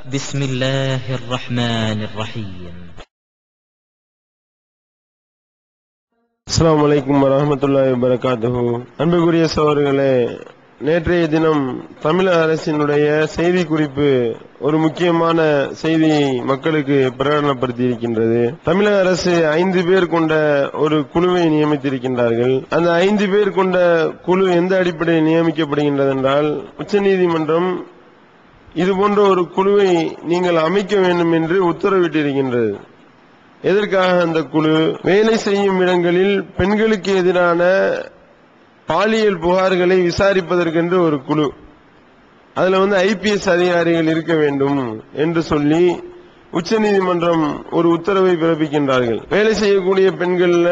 بسم الله الرحمن الرحيم அஸ்ஸலாமு அலைக்கும் வரஹ்மத்துல்லாஹி வபரகாத்துஹு அன்புக்குரிய சகோதரர்களே நேற்றைய தினம் தமிழக அரசினுடைய செய்தி குறிப்பு ஒரு முக்கியமான செய்தியை மக்களுக்கு பிரகடனப்படுத்தி இருக்கின்றது தமிழக அரசு ஐந்து பேர் கொண்ட ஒரு குழுவை நியமித்திருக்கின்றார்கள் அந்த ஐந்து பேர் கொண்ட குழு எந்த அடிப்படையில் நியமிக்கப்படுகின்றது என்றால் உச்சநீதிமன்றம் இது போன்ற ஒரு குழுவை நீங்கள் அமைக்க வேண்டும் என்று உத்தரவிட்டிருக்கின்றது எதற்காக அந்த குழு வேலை செய்யும் இடங்களில் பெண்களுக்கு எதிரான பாலியல் புகார்களை விசாரிப்பதற்கென்று ஒரு குழு அதுல வந்து ஐபிஎஸ் அதிகாரிகள் இருக்க வேண்டும் என்று சொல்லி உச்சநீதிமன்றம் ஒரு உத்தரவை பிறப்பிக்கின்றார்கள் வேலை செய்யக்கூடிய பெண்கள்ல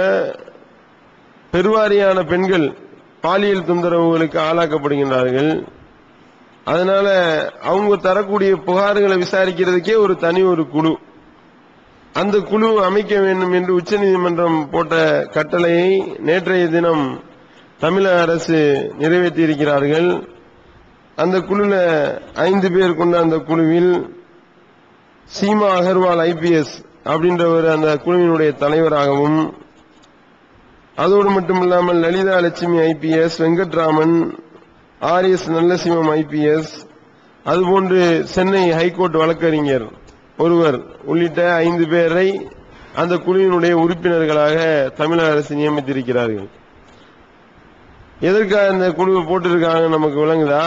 பெருவாரியான பெண்கள் பாலியல் தொந்தரவுகளுக்கு ஆளாக்கப்படுகின்றார்கள் அதனால அவங்க தரக்கூடிய புகார்களை விசாரிக்கிறதுக்கே ஒரு தனி ஒரு குழு அந்த குழு அமைக்க வேண்டும் என்று உச்சநீதிமன்றம் போட்ட கட்டளையை நேற்றைய தினம் தமிழக அரசு நிறைவேற்றி இருக்கிறார்கள் அந்த குழுல ஐந்து பேர் கொண்ட அந்த குழுவில் சீமா அகர்வால் ஐபிஎஸ் அப்படின்றவர் அந்த குழுவினுடைய தலைவராகவும் அதோடு மட்டுமில்லாமல் Lalitha Lakshmi IPS Venkatraman R S Nallasivam IPS அதுபோன்று சென்னை ஹைகோர்ட் வழக்கறிஞர் ஒருவர் உள்ளிட்ட ஐந்து பேரை அந்த குழுவினுடைய உறுப்பினர்களாக தமிழக அரசு நியமித்திருக்கிறார்கள் எதற்காக இந்த குழுவை போட்டிருக்காங்க நமக்கு விளங்குதா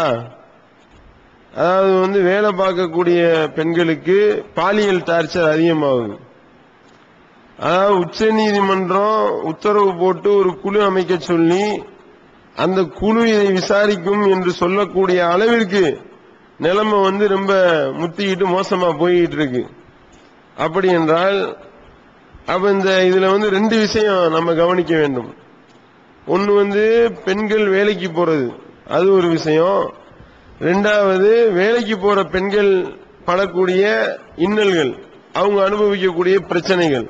அதாவது வந்து வேலை பார்க்கக்கூடிய பெண்களுக்கு பாலியல் டார்ச்சர் அதிகமாகுது அதாவது உச்ச நீதிமன்றம் உத்தரவு போட்டு ஒரு குழு அமைக்க சொல்லி அந்த குழு இதை விசாரிக்கும் என்று சொல்லக்கூடிய அளவிற்கு நிலைமை வந்து ரொம்ப முத்திக்கிட்டு மோசமா போய்கிட்டு இருக்கு அப்படி என்றால் அப்ப இந்த இதுல வந்து ரெண்டு விஷயம் நம்ம கவனிக்க வேண்டும் ஒன்னு வந்து பெண்கள் வேலைக்கு போறது அது ஒரு விஷயம் ரெண்டாவது வேலைக்கு போற பெண்கள் படக்கூடிய இன்னல்கள் அவங்க அனுபவிக்கக்கூடிய பிரச்சனைகள்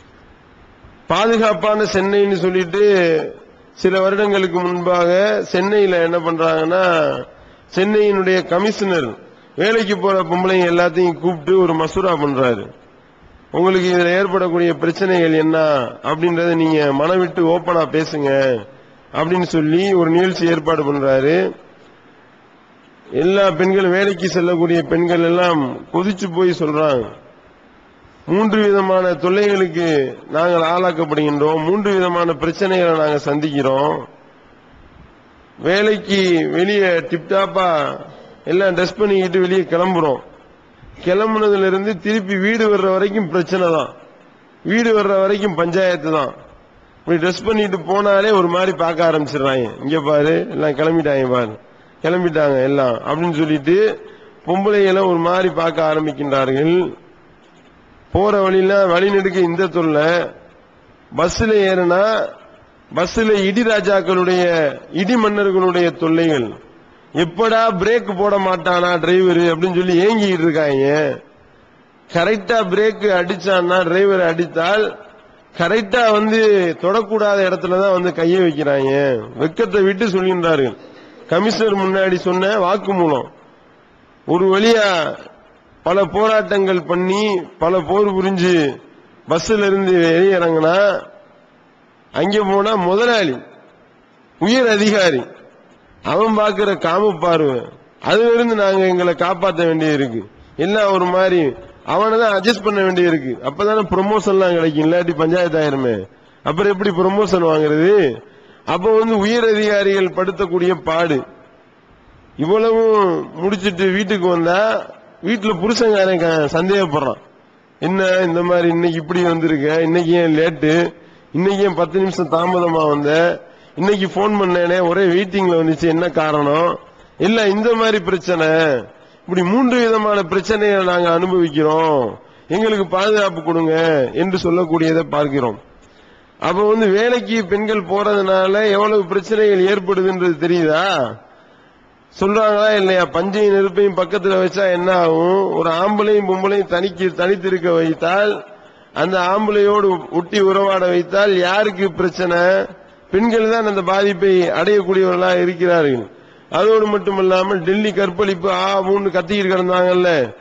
பாதுகாப்பான சென்னைன்னு சொல்லிட்டு சில வருடங்களுக்கு முன்பாக சென்னையில என்ன பண்றாங்கன்னா சென்னையினுடைய கமிஷனர் வேலைக்கு போற பொம்பளைங்க எல்லாத்தையும் கூப்பிட்டு ஒரு மசூரா பண்றாரு உங்களுக்கு இதுல ஏற்படக்கூடிய பிரச்சனைகள் என்ன அப்படின்றத நீங்க மனம் விட்டு ஓப்பனா பேசுங்க அப்படின்னு சொல்லி ஒரு நிகழ்ச்சி ஏற்பாடு பண்றாரு எல்லா பெண்களும் வேலைக்கு செல்லக்கூடிய பெண்கள் எல்லாம் கொதிச்சு போய் சொல்றாங்க மூன்று விதமான தொல்லைகளுக்கு நாங்கள் ஆளாக்கப்படுகின்றோம் மூன்று விதமான பிரச்சனைகளை நாங்கள் சந்திக்கிறோம் வேலைக்கு வெளியே டிப்டாப்பா எல்லாம் ட்ரெஸ் பண்ணிக்கிட்டு வெளியே கிளம்புறோம் கிளம்புனதுல இருந்து திருப்பி வீடு வர்ற வரைக்கும் பிரச்சனை தான் வீடு வர்ற வரைக்கும் பஞ்சாயத்து தான் இப்படி ட்ரெஸ் பண்ணிட்டு போனாலே ஒரு மாதிரி பார்க்க ஆரம்பிச்சிடுறாங்க இங்க பாரு எல்லாம் கிளம்பிட்டாங்க பாரு கிளம்பிட்டாங்க எல்லாம் அப்படின்னு சொல்லிட்டு பொம்பளைகளை ஒரு மாதிரி பார்க்க ஆரம்பிக்கின்றார்கள் போற வழியில வழி நெடுக்க இந்த தொல்லை பஸ்ல ஏறினா பஸ்ல இடி ராஜாக்களுடைய இடி மன்னர்களுடைய தொல்லைகள் எப்படா பிரேக் போட மாட்டானா டிரைவர் அப்படின்னு சொல்லி ஏங்கிட்டு இருக்காங்க கரெக்டா பிரேக் அடிச்சான்னா டிரைவர் அடித்தால் கரெக்டா வந்து தொடக்கூடாத இடத்துல தான் வந்து கையை வைக்கிறாங்க வெக்கத்தை விட்டு சொல்கின்றார்கள் கமிஷனர் முன்னாடி சொன்ன வாக்குமூலம் ஒரு வழியா பல போராட்டங்கள் பண்ணி பல போர் புரிஞ்சு பஸ்ல இருந்து வெளியிறங்கினா அங்க போனா முதலாளி உயர் அதிகாரி அவன் பாக்குற காம பார்வை அதுல இருந்து நாங்க எங்களை காப்பாற்ற வேண்டியது இருக்கு எல்லாம் ஒரு மாதிரி அவனை தான் அட்ஜஸ்ட் பண்ண வேண்டியது இருக்கு அப்பதானே ப்ரொமோஷன்லாம் கிடைக்கும் இல்லாட்டி பஞ்சாயத்து ஆயிருமே அப்புறம் எப்படி ப்ரொமோஷன் வாங்குறது அப்ப வந்து உயர் அதிகாரிகள் படுத்தக்கூடிய பாடு இவ்வளவும் முடிச்சிட்டு வீட்டுக்கு வந்தா வீட்டுல புருஷங்காரன் க- சந்தேகப்படுறான் என்ன இந்த மாதிரி இன்னைக்கு இப்படி வந்திருக்க இன்னைக்கு ஏன் லேட்டு இன்னைக்கு ஏன் பத்து நிமிஷம் தாமதமா வந்த இன்னைக்கு போன் பண்ணேனே ஒரே வெயிட்டிங்ல வந்துச்சு என்ன காரணம் இல்ல இந்த மாதிரி பிரச்சனை இப்படி மூன்று விதமான பிரச்சனைகளை நாங்க அனுபவிக்கிறோம் எங்களுக்கு பாதுகாப்பு கொடுங்க என்று சொல்லக்கூடியதை பார்க்கிறோம் அப்ப வந்து வேலைக்கு பெண்கள் போறதுனால எவ்வளவு பிரச்சனைகள் ஏற்படுதுன்றது தெரியுதா சொல்றாங்களா இல்லையா பஞ்சையும் நெருப்பையும் பக்கத்துல வச்சா என்ன ஆகும் ஒரு ஆம்பளையும் பொம்பளையும் தனிக்கு தனித்திருக்க வைத்தால் அந்த ஆம்பளையோடு ஒட்டி உறவாட வைத்தால் யாருக்கு பிரச்சனை பெண்கள் தான் அந்த பாதிப்பை அடையக்கூடியவர்களாக இருக்கிறார்கள் அதோடு மட்டுமல்லாமல் டெல்லி கற்பழிப்பு ஆ மூணு கத்திக்கிட்டு கிடந்தாங்கல்ல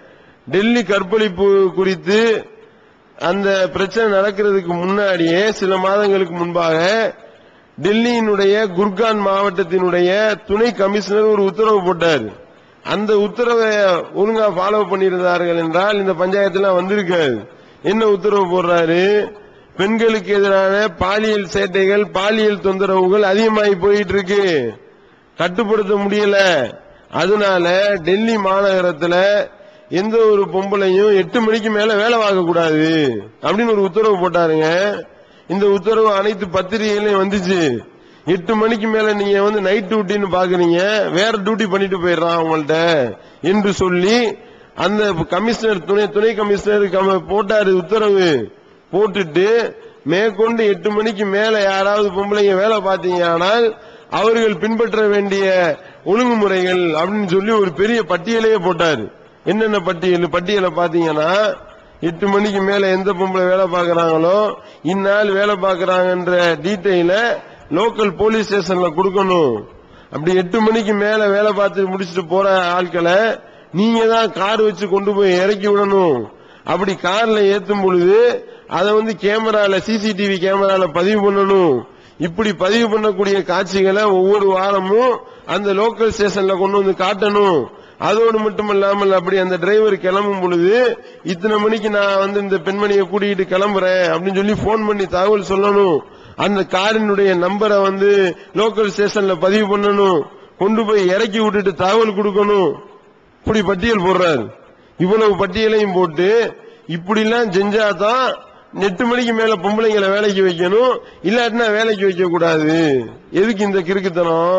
டெல்லி கற்பழிப்பு குறித்து அந்த பிரச்சனை நடக்கிறதுக்கு முன்னாடியே சில மாதங்களுக்கு முன்பாக டெல்லியினுடைய குர்கான் மாவட்டத்தினுடைய துணை கமிஷனர் ஒரு உத்தரவு போட்டார் அந்த உத்தரவை ஒழுங்கா ஃபாலோ பண்ணியிருந்தார்கள் என்றால் இந்த பஞ்சாயத்துலாம் வந்திருக்காது என்ன உத்தரவு போடுறாரு பெண்களுக்கு எதிரான பாலியல் சேட்டைகள் பாலியல் தொந்தரவுகள் அதிகமாகி போயிட்டு இருக்கு கட்டுப்படுத்த முடியல அதனால டெல்லி மாநகரத்துல எந்த ஒரு பொம்பளையும் எட்டு மணிக்கு மேல வேலை பார்க்க கூடாது அப்படின்னு ஒரு உத்தரவு போட்டாருங்க இந்த உத்தரவு அனைத்து பத்திரிகைகளையும் வந்துச்சு எட்டு மணிக்கு மேல நீங்க வந்து நைட் டியூட்டின்னு பாக்குறீங்க வேற டியூட்டி பண்ணிட்டு போயிடுறான் உங்கள்ட்ட என்று சொல்லி அந்த கமிஷனர் துணை துணை கமிஷனர் கம- போட்டாரு உத்தரவு போட்டுட்டு மேற்கொண்டு எட்டு மணிக்கு மேல யாராவது பொம்பளைங்க வேலை பார்த்தீங்கன்னால் அவர்கள் பின்பற்ற வேண்டிய ஒழுங்குமுறைகள் அப்படின்னு சொல்லி ஒரு பெரிய பட்டியலையே போட்டாரு என்னென்ன பட்டியல் பட்டியலை பாத்தீங்கன்னா எட்டு மணிக்கு மேல எந்த பொம்பளை வேலை பார்க்கறாங்களோ இந்நாள் வேலை பார்க்கறாங்கன்ற டீட்டெயில லோக்கல் போலீஸ் ஸ்டேஷன்ல கொடுக்கணும் அப்படி எட்டு மணிக்கு மேல வேலை பார்த்து முடிச்சுட்டு போற ஆட்களை நீங்க தான் கார் வச்சு கொண்டு போய் இறக்கி விடணும் அப்படி கார்ல ஏத்தும் பொழுது அதை வந்து கேமரால சிசிடிவி கேமரால பதிவு பண்ணணும் இப்படி பதிவு பண்ணக்கூடிய காட்சிகளை ஒவ்வொரு வாரமும் அந்த லோக்கல் ஸ்டேஷன்ல கொண்டு வந்து காட்டணும் அதோடு மட்டுமல்லாமல் அப்படி அந்த டிரைவர் கிளம்பும் பொழுது இத்தனை மணிக்கு நான் வந்து இந்த பெண்மணியை கூட்டிகிட்டு கிளம்புறேன் அப்படின்னு சொல்லி போன் பண்ணி தகவல் சொல்லணும் அந்த காரினுடைய நம்பரை வந்து லோக்கல் ஸ்டேஷன்ல பதிவு பண்ணணும் கொண்டு போய் இறக்கி விட்டுட்டு தகவல் கொடுக்கணும் இப்படி பட்டியல் போடுறாரு இவ்வளவு பட்டியலையும் போட்டு இப்படி எல்லாம் செஞ்சாதான் எட்டு மணிக்கு மேல பொம்பளைங்களை வேலைக்கு வைக்கணும் இல்லாட்டினா வேலைக்கு வைக்க கூடாது எதுக்கு இந்த கிறுக்குத்தனம்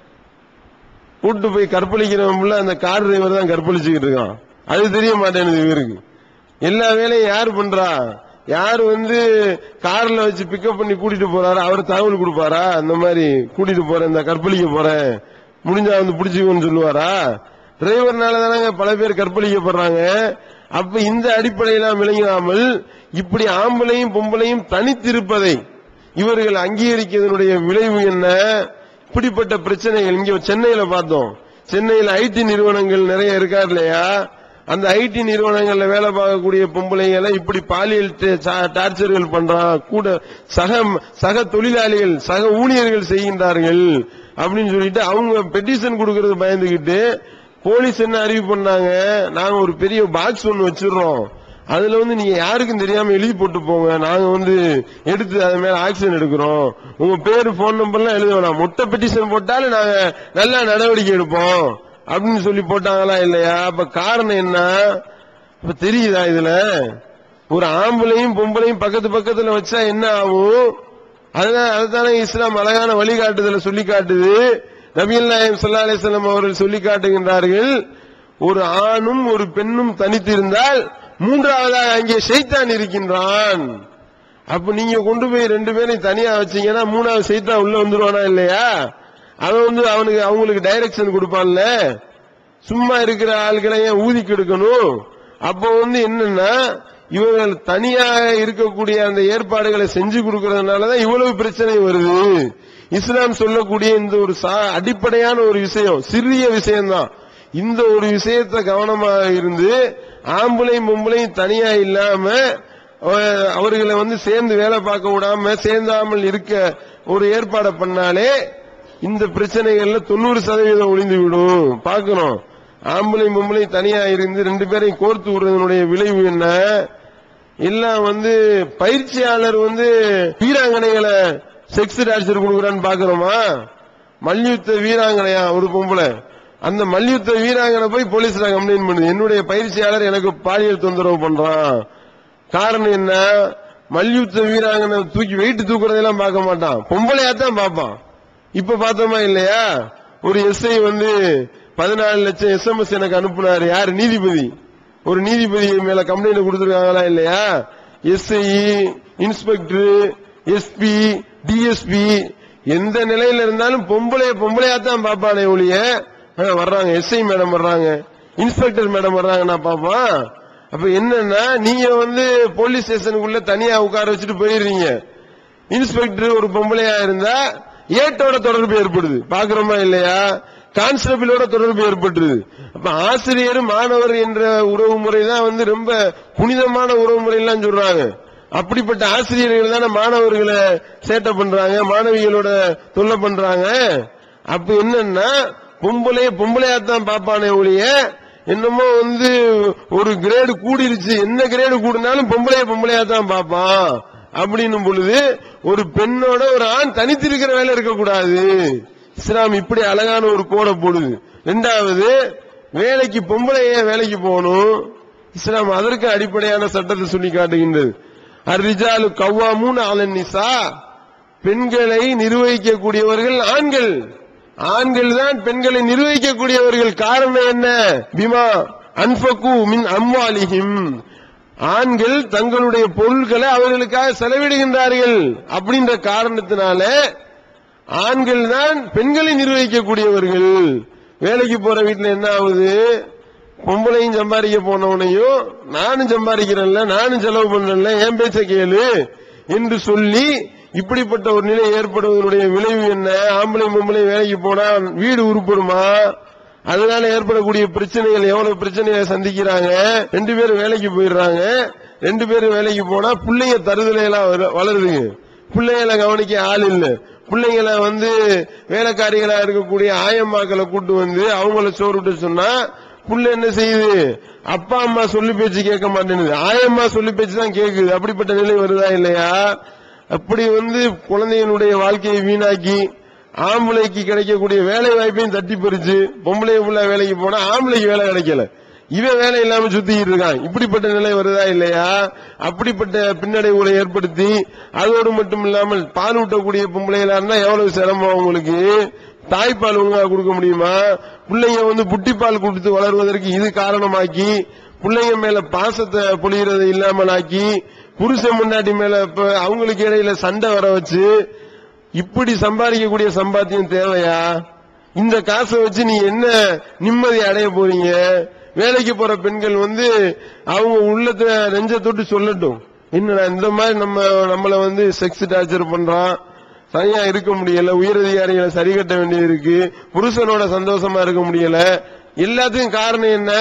கூட்டு போய் கற்பழிக்கிறவன் அந்த கார் டிரைவர் தான் கற்பழிச்சுக்கிட்டு இருக்கான் அது தெரிய மாட்டேனுது இவருக்கு எல்லா வேலையும் யாரு பண்றா யாரு வந்து கார்ல வச்சு பிக்கப் பண்ணி கூட்டிட்டு போறாரு அவர் தகவல் கொடுப்பாரா இந்த மாதிரி கூட்டிட்டு போறேன் இந்த கற்பழிக்க போறேன் முடிஞ்சா வந்து பிடிச்சுக்கோன்னு சொல்லுவாரா டிரைவர்னால தானங்க பல பேர் கற்பழிக்கப்படுறாங்க அப்ப இந்த அடிப்படையெல்லாம் விளங்காமல் இப்படி ஆம்பளையும் பொம்பளையும் தனித்திருப்பதை இவர்கள் அங்கீகரிக்கிறதனுடைய விளைவு என்ன இப்படிப்பட்ட பிரச்சனைகள் இங்க சென்னையில பார்த்தோம் சென்னையில ஐடி நிறுவனங்கள் நிறைய இருக்கா இல்லையா அந்த ஐடி நிறுவனங்கள்ல வேலை பார்க்கக்கூடிய பொம்பளைங்களை இப்படி பாலியல் டே- டார்ச்சர்கள் பண்றான் கூட சக சக தொழிலாளிகள் சக ஊழியர்கள் செய்கின்றார்கள் அப்படின்னு சொல்லிட்டு அவங்க பெட்டிஷன் கொடுக்கறது பயந்துகிட்டு போலீஸ் என்ன அறிவு பண்ணாங்க நாங்க ஒரு பெரிய பாக்ஸ் ஒன்னு வச்சிடுறோம் அதுல வந்து நீங்க யாருக்கும் தெரியாம எழுதி போட்டு போங்க நாங்க வந்து எடுத்து அது மேல ஆக்ஷன் எடுக்கிறோம் உங்க பேரு போன் நம்பர்லாம் எழுத வேணாம் மொட்டை பெட்டிஷன் போட்டாலும் நாங்க நல்லா நடவடிக்கை எடுப்போம் அப்படின்னு சொல்லி போட்டாங்களா இல்லையா அப்ப காரணம் என்ன அப்ப தெரியுதா இதுல ஒரு ஆம்பளையும் பொம்பளையும் பக்கத்து பக்கத்துல வச்சா என்ன ஆகும் அதுதான் அதுதானே இஸ்லாம் அழகான வழிகாட்டுதல சொல்லி காட்டுது நபிகள் நாயம் ஸல்லல்லாஹு அலைஹி வஸல்லம் அவர்கள் சொல்லி காட்டுகின்றார்கள் ஒரு ஆணும் ஒரு பெண்ணும் தனித்திருந்தால் மூன்றாவதாக அங்கே ஷைத்தான் இருக்கின்றான் அப்ப நீங்க கொண்டு போய் ரெண்டு பேரையும் தனியா வச்சீங்கன்னா மூணாவது சைத்தான் உள்ள வந்துருவானா இல்லையா அவன் வந்து அவனுக்கு அவங்களுக்கு டைரக்ஷன் கொடுப்பான்ல சும்மா இருக்கிற ஆட்களை ஏன் ஊதி கெடுக்கணும் அப்போ வந்து என்னன்னா இவர்கள் தனியாக இருக்கக்கூடிய அந்த ஏற்பாடுகளை செஞ்சு கொடுக்கறதுனாலதான் இவ்வளவு பிரச்சனை வருது இஸ்லாம் சொல்லக்கூடிய இந்த ஒரு சா- அடிப்படையான ஒரு விஷயம் சிறிய விஷயம்தான் இந்த ஒரு விஷயத்தை கவனமாக இருந்து ஆம்பளையும் பொம்பளையும் தனியா இல்லாம அஹ், அவர்களை வந்து சேர்ந்து வேலை பார்க்க விடாம சேர்ந்தாமல் இருக்க ஒரு ஏற்பாடை பண்ணாலே இந்த பிரச்சனைகள்ல தொண்ணூறு சதவீதம் ஒளிந்து விடும் பார்க்கணும் ஆம்பளையும் பொம்பளையும் தனியா இருந்து ரெண்டு பேரையும் கோர்த்து விடுறதனுடைய விளைவு என்ன எல்லாம் வந்து பயிற்சியாளர் வந்து வீராங்கனைகளை செக்ஸ் டார்ச்சர் கொடுக்குறான்னு பாக்குறோமா மல்யுத்த வீராங்கனையா ஒரு பொம்பளை அந்த மல்யுத்த வீராங்கனை போய் போலீஸ்ல கம்ப்ளைண்ட் பண்ணுது என்னுடைய பயிற்சியாளர் எனக்கு பாலியல் தொந்தரவு பண்றான் காரணம் என்ன மல்யுத்த வீராங்கனை தூக்கி வெயிட் தூக்குறதெல்லாம் பார்க்க மாட்டான் பொம்பளையா தான் பார்ப்பான் இப்ப பார்த்தோமா இல்லையா ஒரு எஸ்ஐ வந்து பதினாலு லட்சம் எஸ்எம்எஸ் எனக்கு அனுப்புனாரு யாரு நீதிபதி ஒரு நீதிபதி மேல கம்ப்ளைண்ட் கொடுத்திருக்காங்களா இல்லையா எஸ்ஐ இன்ஸ்பெக்டர் எஸ்பி டிஎஸ்பி எந்த நிலையில இருந்தாலும் பொம்பளைய பொம்பளையா தான் பாப்பானே ஒழிய ஆ, வர்றாங்க எஸ்ஐ மேடம் வர்றாங்க இன்ஸ்பெக்டர் மேடம் வர்றாங்க நான் பாப்பான் அப்ப என்னன்னா நீங்க வந்து போலீஸ் ஸ்டேஷனுக்குள்ள தனியா உட்கார வச்சுட்டு போயிடுறீங்க இன்ஸ்பெக்டர் ஒரு பொம்பளையா இருந்தா ஏட்டோட தொடர்பு ஏற்படுது பாக்குறோமா இல்லையா கான்ஸ்டபிளோட தொடர்பு ஏற்பட்டுருது அப்ப ஆசிரியர் மாணவர் என்ற உறவு முறை தான் வந்து ரொம்ப புனிதமான உறவு முறையெல்லாம் சொல்றாங்க அப்படிப்பட்ட ஆசிரியர்கள் தானே மாணவர்களை சேட்டை பண்றாங்க மாணவிகளோட தொல்லை பண்றாங்க அப்ப என்னன்னா பொம்பளைய பொம்பளையாத்தான் பாப்பானே ஒழிய என்னமோ வந்து ஒரு கிரேடு கூடிருச்சு என்ன கிரேடு கூடினாலும் பொம்பளைய பொம்பளையா தான் பாப்பான் அப்படின்னும் பொழுது ஒரு பெண்ணோட ஒரு ஆண் தனித்திருக்கிற வேலை இருக்கக்கூடாது இஸ்லாம் இப்படி அழகான ஒரு கோடை போடுது ரெண்டாவது வேலைக்கு பொம்பளைய வேலைக்கு போகணும் இஸ்லாம் அதற்கு அடிப்படையான சட்டத்தை சொல்லி காட்டுகின்றது அர்ரிஜாலு கவ்வாமூன் அலன் நிசா பெண்களை நிர்வகிக்கக்கூடியவர்கள் ஆண்கள் ஆண்கள் தான் பெண்களை நிர்வகிக்கக்கூடியவர்கள் காரணம் என்ன பிமா அன்பகு மின் அம்வாலிஹிம் ஆண்கள் தங்களுடைய பொருட்களை அவர்களுக்காக செலவிடுகின்றார்கள் அப்படின்ற காரணத்தினால ஆண்கள் தான் பெண்களை நிர்வகிக்கக்கூடியவர்கள் வேலைக்கு போற வீட்டுல என்ன ஆகுது பொம்பளையும் சம்பாதிக்க போனவனையும் நானும் சம்பாதிக்கிறேன்ல நானும் செலவு பண்றேன்ல என் பேச்ச கேளு என்று சொல்லி இப்படிப்பட்ட ஒரு நிலை ஏற்படுவதனுடைய விளைவு என்ன ஆம்பளை பொம்பளை வேலைக்கு போனா வீடு உருப்படுமா அதனால ஏற்படக்கூடிய பிரச்சனைகள் எவ்வளவு பிரச்சனைகளை சந்திக்கிறாங்க ரெண்டு பேரும் வேலைக்கு போயிடுறாங்க ரெண்டு பேரும் வேலைக்கு போனா பிள்ளைங்க தருதலை எல்லாம் வள- வளருதுங்க பிள்ளைகளை கவனிக்க ஆள் இல்ல பிள்ளைங்களை வந்து வேலைக்காரிகளா இருக்கக்கூடிய ஆயம்மாக்களை கூட்டு வந்து அவங்கள சோறு விட்டு சொன்னா புள்ள என்ன செய்யுது அப்பா அம்மா சொல்லி பேச்சு கேட்க மாட்டேங்குது ஆயம்மா சொல்லி பேச்சு தான் கேக்குது அப்படிப்பட்ட நிலை வருதா இல்லையா அப்படி வந்து குழந்தைகளுடைய வாழ்க்கையை வீணாக்கி ஆம்பளைக்கு கிடைக்கக்கூடிய வேலை வாய்ப்பையும் தட்டி பறிச்சு பொம்பளை புள்ள வேலைக்கு போனா ஆம்பளைக்கு வேலை கிடைக்கல இவன் வேலை இல்லாம சுத்திக்கிட்டு இருக்கான் இப்படிப்பட்ட நிலை வருதா இல்லையா அப்படிப்பட்ட பின்னடைவுகளை ஏற்படுத்தி அதோடு மட்டும் இல்லாமல் பால் ஊட்டக்கூடிய பொம்பளைகளா இருந்தா எவ்வளவு சிரமம் அவங்களுக்கு தாய்ப்பால் ஒழுங்கா கொடுக்க முடியுமா பிள்ளைங்க வந்து புட்டிப்பால் கொடுத்து வளர்வதற்கு இது காரணமாக்கி பிள்ளைங்க மேல பாசத்தை பொழியறதை இல்லாமல் ஆக்கி புருஷன் முன்னாடி மேல இப்ப அவங்களுக்கு இடையில சண்டை வர வச்சு இப்படி சம்பாதிக்கக்கூடிய சம்பாத்தியம் தேவையா இந்த காசை வச்சு நீ என்ன நிம்மதி அடைய போறீங்க வேலைக்கு போற பெண்கள் வந்து அவங்க உள்ளத்துல நெஞ்ச தொட்டு சொல்லட்டும் என்னடா இந்த மாதிரி நம்ம நம்மள வந்து செக்ஸ் டார்ச்சர் பண்றான் சரியா இருக்க முடியல உயரதிகாரிகளை சரி கட்ட வேண்டியது இருக்கு புருஷனோட சந்தோஷமா இருக்க முடியல எல்லாத்துக்கும் காரணம் என்ன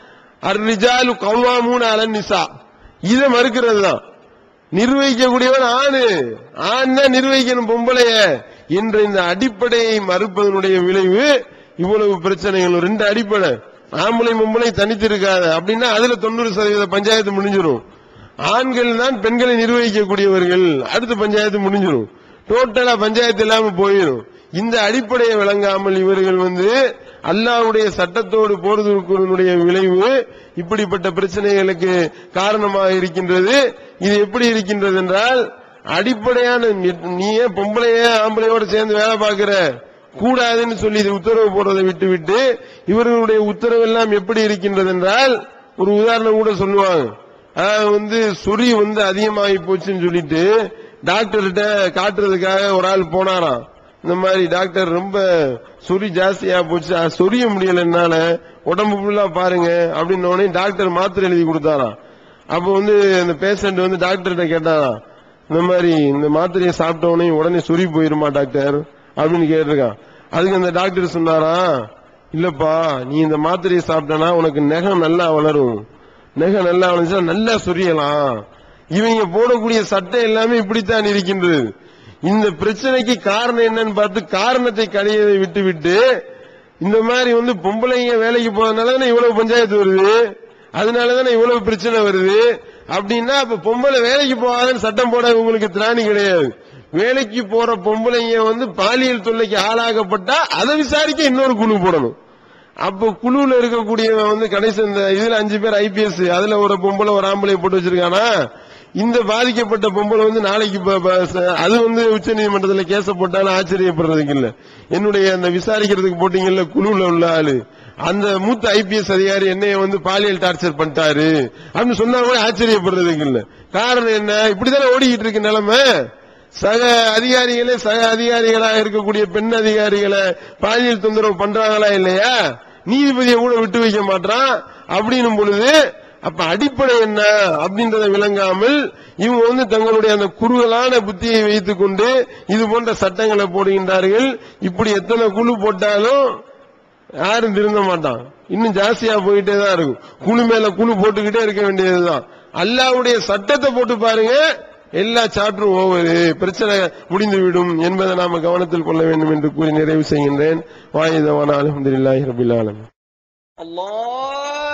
அர்ரிஜாலு கவ்வாமூன அலன் நிசா இதை மறுக்கிறது தான் நிர்வகிக்கக்கூடியவன் ஆணு ஆண் தான் நிர்வகிக்கணும் பொம்பளைய என்ற இந்த அடிப்படையை மறுப்பதனுடைய விளைவு இவ்வளவு பிரச்சனைகள் ரெண்டு அடிப்படை ஆம்பளை பொம்பளை தனித்து இருக்காத அப்படின்னா அதுல தொண்ணூறு சதவீத பஞ்சாயத்து முடிஞ்சிடும் ஆண்கள் தான் பெண்களை நிர்வகிக்கக்கூடியவர்கள் அடுத்த பஞ்சாயத்து முடிஞ்சிடும் டோட்டலா பஞ்சாயத்து இல்லாம போயிடும் இந்த அடிப்படையை விளங்காமல் இவர்கள் வந்து அல்லாஹ்வுடைய சட்டத்தோடு போறதுடைய விளைவு இப்படிப்பட்ட பிரச்சனைகளுக்கு காரணமாக இருக்கின்றது இது எப்படி இருக்கின்றது என்றால் அடிப்படையான நி- நீ ஏன் பொம்பளைய ஆம்பளையோட சேர்ந்து வேலை பார்க்கிற கூடாதுன்னு சொல்லி இது உத்தரவு போடுறதை விட்டு விட்டு இவர்களுடைய உத்தரவு எல்லாம் எப்படி இருக்கின்றது என்றால் ஒரு உதாரணம் கூட சொல்லுவாங்க அதாவது வந்து சொறி வந்து அதிகமாகி போச்சுன்னு சொல்லிட்டு டாக்டர்கிட்ட காட்டுறதுக்காக ஒரு ஆள் போனாராம் இந்த மாதிரி டாக்டர் ரொம்ப சொறி ஜாஸ்தியா போச்சு அது சொரிய முடியல என்னால உடம்பு ஃபுல்லா பாருங்க அப்படின்னு உடனே டாக்டர் மாத்திரை எழுதி கொடுத்தாராம் அப்ப வந்து அந்த பேஷண்ட் வந்து டாக்டர்கிட்ட கேட்டாராம் இந்த மாதிரி இந்த மாத்திரையை சாப்பிட்ட உடனே உடனே சொறி போயிருமா டாக்டர் அப்படின்னு கேட்டிருக்கான் அதுக்கு அந்த டாக்டர் சொன்னாராம் இல்லப்பா நீ இந்த மாத்திரையை சாப்பிட்டனா உனக்கு நகம் நல்லா வளரும் நகம் நல்லா வளர்ந்துச்சா நல்லா சொரியலாம் இவங்க போடக்கூடிய சட்டை எல்லாமே இப்படித்தான் இருக்கின்றது இந்த பிரச்சனைக்கு காரணம் என்னன்னு பார்த்து காரணத்தை களையதை விட்டு விட்டு இந்த மாதிரி வந்து பொம்பளைங்க வேலைக்கு போறதுனால தானே இவ்வளவு பஞ்சாயத்து வருது அதனால தானே இவ்வளவு பிரச்சனை வருது அப்படின்னா அப்ப பொம்பளை வேலைக்கு போகாதுன்னு சட்டம் போட உங்களுக்கு திராணி கிடையாது வேலைக்கு போற பொம்பளைங்க வந்து பாலியல் தொல்லைக்கு ஆளாகப்பட்டா அதை விசாரிக்க இன்னொரு குழு போடணும் அப்போ குழுல இருக்கக்கூடியவன் வந்து கடைசி இந்த இதுல அஞ்சு பேர் ஐபிஎஸ் அதுல ஒரு பொம்பளை ஒரு ஆம்பளை போட்டு வச்சிருக்கானா இந்த பாதிக்கப்பட்ட பொம்பளை வந்து நாளைக்கு ப- ப- ச- அது வந்து உச்ச நீதிமன்றத்துல கேச போட்டாலும் ஆச்சரியப்படுறதுக்கு இல்ல என்னுடைய அந்த விசாரிக்கிறதுக்கு போட்டீங்கல்ல குழுல உள்ள ஆளு அந்த மூத்த ஐபிஎஸ் அதிகாரி என்னைய வந்து பாலியல் டார்ச்சர் பண்ணிட்டாரு அப்படின்னு சொன்னா கூட ஆச்சரியப்படுறதுக்கு இல்ல காரணம் என்ன இப்படிதானே ஓடிக்கிட்டு இருக்கு நிலைமை சக அதிகாரிகளே சக அதிகாரிகளா இருக்கக்கூடிய பெண் அதிகாரிகளை பாலியல் தொந்தரவு பண்றாங்களா இல்லையா நீதிபதியை கூட விட்டு வைக்க மாட்டான் அப்படின்னும் பொழுது அப்ப அடிப்படை என்ன அப்படின்றத விளங்காமல் இவங்க வந்து தங்களுடைய அந்த குறுகலான புத்தியை வைத்துக் கொண்டு இது போன்ற சட்டங்களை போடுகின்றார்கள் இப்படி எத்தனை குழு போட்டாலும் யாரும் திருந்த மாட்டான் இன்னும் ஜாஸ்தியா போயிட்டே தான் இருக்கும் குழு மேல குழு போட்டுக்கிட்டே இருக்க வேண்டியதுதான் அல்லாவுடைய சட்டத்தை போட்டு பாருங்க எல்லா சாற்றும் ஓவர் பிரச்சனை முடிந்து விடும் என்பதை நாம கவனத்தில் கொள்ள வேண்டும் என்று கூறி நிறைவு செய்கின்றேன் வாயுதவான அலமதுல்லாஹி ரபில் ஆலமீன் الله